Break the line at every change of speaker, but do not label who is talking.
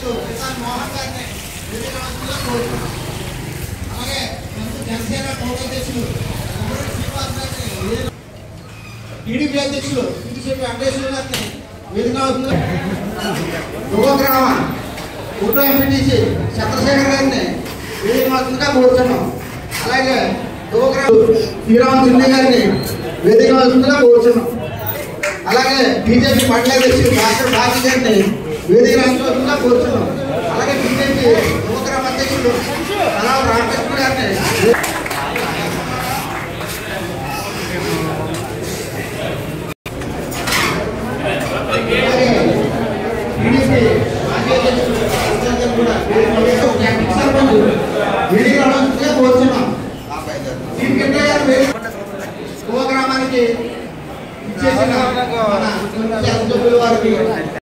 అధ్యక్షులు కిసాన్ మోహన్ గారిని వేదిక రావాల్సిందిగా కోరుతున్నాం. అలాగే మనకు జనసేన టౌన్ అధ్యక్షులు ఉమ్మడి శ్రీనివాస్ గారిని వేదిక టీడీపీ అధ్యక్షులు టీడీపీ వెంకటేశ్వర గారిని వేదిక అవుతుంది యువగ్రామ కుట్ర ఎంపీటీసీ చంద్రశేఖర్ గారిని వేదిక అవుతుందిగా కోరుతున్నాం అలాగే యువగ్రామ శ్రీరామ్ సింధే గారిని వేదిక అవుతుందిగా కోరుతున్నాం అలాగే బీజేపీ మండల అధ్యక్షులు డాక్టర్ బాబీ గారిని వేదిక అవుతుందిగా కోరుతున్నాం అలాగే బీజేపీ యువగ్రామ అధ్యక్షులు కళావ రామకృష్ణ గారిని